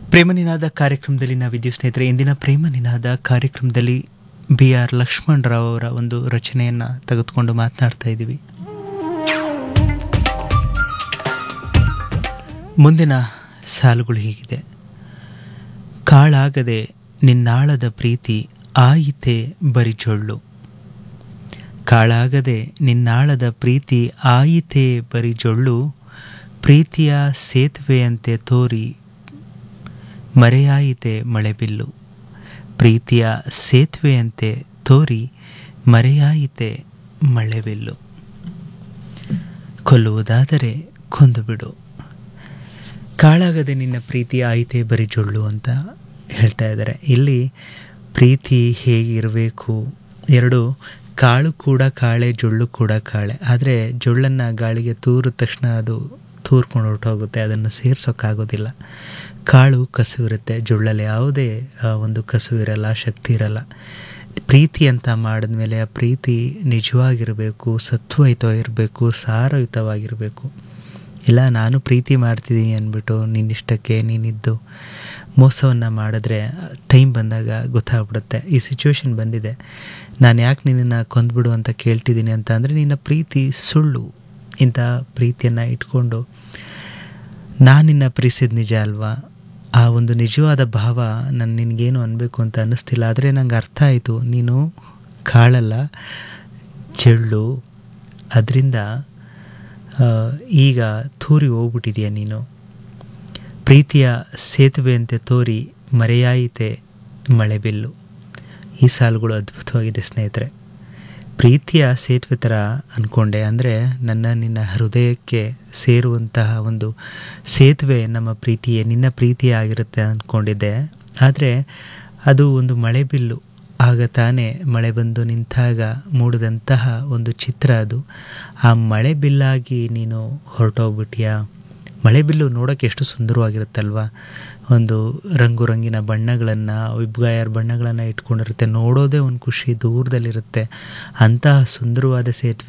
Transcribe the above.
ಪ್ರೇಮ ನಿನಾದ ಕಾರ್ಯಕ್ರಮದಲ್ಲಿ ನಾವಿದ್ದೀವಿ ಸ್ನೇಹಿತರೆ ಇಂದಿನ ಪ್ರೇಮ ನಿನಾದ ಕಾರ್ಯಕ್ರಮದಲ್ಲಿ ಬಿ ಆರ್ ಲಕ್ಷ್ಮಣ್ ರಾವ್ ಅವರ ಒಂದು ರಚನೆಯನ್ನು ತೆಗೆದುಕೊಂಡು ಮಾತನಾಡ್ತಾ ಇದ್ದೀವಿ ಮುಂದಿನ ಸಾಲುಗಳು ಹೀಗಿದೆ ಕಾಳಾಗದೆ ನಿನ್ನಾಳದ ಪ್ರೀತಿ ಆಯಿತೆ ಬರಿಜೊಳ್ಳು ಕಾಳಾಗದೆ ನಿನ್ನಾಳದ ಪ್ರೀತಿ ಆಯಿತೆ ಬರಿಜೊಳ್ಳು ಪ್ರೀತಿಯ ಸೇತುವೆಯಂತೆ ತೋರಿ ಮರೆಯಾಯಿತೆ ಮಳೆಬಿಲ್ಲು ಪ್ರೀತಿಯ ಸೇತುವೆಯಂತೆ ತೋರಿ ಮರೆಯಾಯಿತೆ ಮಳೆಬಿಲ್ಲು ಕೊಲ್ಲುವುದಾದರೆ ಕೊಂದು ಬಿಡು ಕಾಳಾಗದೆ ನಿನ್ನ ಪ್ರೀತಿ ಆಯಿತೆ ಬರೀ ಜೊಳ್ಳು ಅಂತ ಹೇಳ್ತಾ ಇದ್ದಾರೆ ಇಲ್ಲಿ ಪ್ರೀತಿ ಹೇಗಿರಬೇಕು ಎರಡು ಕಾಳು ಕೂಡ ಕಾಳೆ ಜೊಳ್ಳು ಕೂಡ ಕಾಳೆ ಆದರೆ ಜೊಳ್ಳನ್ನು ಗಾಳಿಗೆ ತೂರಿದ ತಕ್ಷಣ ಅದು ತೂರ್ಕೊಂಡು ಹೊರಟೋಗುತ್ತೆ ಅದನ್ನು ಸೇರ್ಸೋಕ್ಕಾಗೋದಿಲ್ಲ ಕಾಳು ಕಸುವಿರುತ್ತೆ ಜೊಳ್ಳಲ್ಲಿ ಯಾವುದೇ ಆ, ಒಂದು ಕಸು ಇರಲ್ಲ ಶಕ್ತಿ ಇರಲ್ಲ ಪ್ರೀತಿ ಅಂತ ಮಾಡಿದ್ಮೇಲೆ ಆ ಪ್ರೀತಿ ನಿಜವಾಗಿರಬೇಕು ಸತ್ವಯುತವಾಗಿರಬೇಕು ಸಾರಯುತವಾಗಿರಬೇಕು ಇಲ್ಲ ನಾನು ಪ್ರೀತಿ ಮಾಡ್ತಿದ್ದೀನಿ ಅಂದ್ಬಿಟ್ಟು ನಿನ್ನಿಷ್ಟಕ್ಕೆ ನೀನಿದ್ದು ಮೋಸವನ್ನು ಮಾಡಿದ್ರೆ ಟೈಮ್ ಬಂದಾಗ ಗೊತ್ತಾಗ್ಬಿಡುತ್ತೆ ಈ ಸಿಚುವೇಶನ್ ಬಂದಿದೆ ನಾನು ಯಾಕೆ ನಿನ್ನನ್ನು ಕೊಂದ್ಬಿಡು ಅಂತ ಕೇಳ್ತಿದ್ದೀನಿ ಅಂತ ಅಂದರೆ ನಿನ್ನ ಪ್ರೀತಿ ಸುಳ್ಳು ಇಂಥ ಪ್ರೀತಿಯನ್ನು ಇಟ್ಕೊಂಡು ನಾನು ನಿನ್ನ ಪ್ರೀತಿಸಿದ ನಿಜ ಅಲ್ವಾ ಆ ಒಂದು ನಿಜವಾದ ಭಾವ ನಾನು ನಿನಗೇನು ಅನ್ಬೇಕು ಅಂತ ಅನ್ನಿಸ್ತಿಲ್ಲ ಆದರೆ ನಂಗೆ ಅರ್ಥ ಆಯಿತು ನೀನು ಕಾಳಲ್ಲ ಚೆಳ್ಳು ಅದರಿಂದ ಈಗ ತೂರಿ ಹೋಗ್ಬಿಟ್ಟಿದೆಯಾ ನೀನು ಪ್ರೀತಿಯ ಸೇತುವೆಯಂತೆ ತೋರಿ ಮರೆಯಾಯಿತೆ ಮಳೆಬಿಲ್ಲು ಈ ಸಾಲುಗಳು ಅದ್ಭುತವಾಗಿದೆ ಸ್ನೇಹಿತರೆ ಪ್ರೀತಿಯ ಸೇತುವೆ ಥರ ಅಂದ್ಕೊಂಡೆ ಅಂದರೆ ನನ್ನ ನಿನ್ನ ಹೃದಯಕ್ಕೆ ಸೇರುವಂತಹ ಒಂದು ಸೇತುವೆ ನಮ್ಮ ಪ್ರೀತಿಯೇ ನಿನ್ನ ಪ್ರೀತಿಯೇ ಆಗಿರುತ್ತೆ ಅಂದ್ಕೊಂಡಿದ್ದೆ ಆದರೆ ಅದು ಒಂದು ಮಳೆಬಿಲ್ಲು ಆಗ ತಾನೇ ಮಳೆ ಬಂದು ನಿಂತಾಗ ಮೂಡಿದಂತಹ ಒಂದು ಚಿತ್ರ ಅದು ಆ ಮಳೆ ಬಿಲ್ಲಾಗಿ ನೀನು ಹೊರಟೋಗ್ಬಿಟ್ಟಿಯಾ ಮಳೆ ಬಿಲ್ಲು ನೋಡೋಕ್ಕೆ ಎಷ್ಟು ಸುಂದರವಾಗಿರುತ್ತಲ್ವ ಒಂದು ರಂಗು ರಂಗಿನ ಬಣ್ಣಗಳನ್ನು ವಿಬ್ಗಾಯರ್ ಬಣ್ಣಗಳನ್ನು ಇಟ್ಕೊಂಡಿರುತ್ತೆ ನೋಡೋದೇ ಒಂದು ಖುಷಿ ದೂರದಲ್ಲಿರುತ್ತೆ ಅಂತಹ ಸುಂದರವಾದ ಸೇತುವೆ